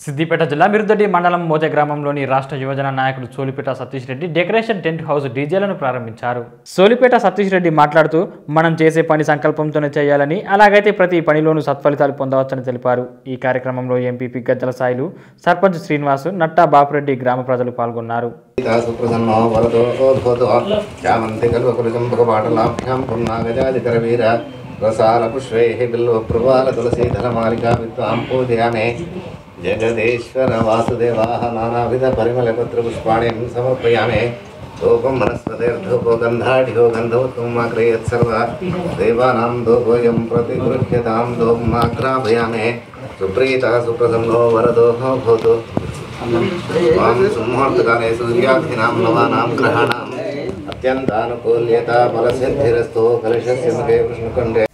సిద్దిపేట జిల్లా మిరుదొడ్డి మండలం మోతే గ్రామంలోని రాష్ట్ర యువజన నాయకుడు Solipeta Satish Reddy decoration tent house డీజేలను ప్రారంభించారు సోలిపేట సతీష్ రెడ్డి మాట్లాడుతూ మనం చేసే పని సంకల్పంతోనే చేయాలని అలాగైతే ప్రతి పనిలోనూ సత్ఫలితాలు పొందవచ్చని తెలిపారు ఈ కార్యక్రమంలో ఎంపీపీ గజ్జల సాయిలు సర్పంచ్ శ్రీనివాసు నట్టా బాపురెడ్డి గ్రామ ప్రజలు పాల్గొన్నారు సుప్రసన్నో వరదో భూతో చామంతి కల్వకులజంబకపాటలాభ్యాం పున్నాగజాదికరవీర రసాలపుష్పైः బిల్వప్రవాల తులసీధరమాలికా విద్వాం పూజయామే జగదేశ్వర వాసుదేవాः నానావిధ పరిమళపత్రపుష్పాణిం సమర్పయామే ధూపం వనస్పతిర్ధూపో గంధాఢ్యో గంధోత్తమాగ్రయత్ సర్వ దేవానాం ధూపోయం ప్రతిగృహ్యతాం ధూమాగ్రాభయామే సుప్రీత సుప్రసన్నో వరదో భూతో వాం సుముహూర్తకాలే సూర్యాభినాం నవానాం గ్రహాణాం అత్యంతానుకూల్యత ఫలసిద్ధిరస్తో కలశస్య ముఖే విష్ణుకుండే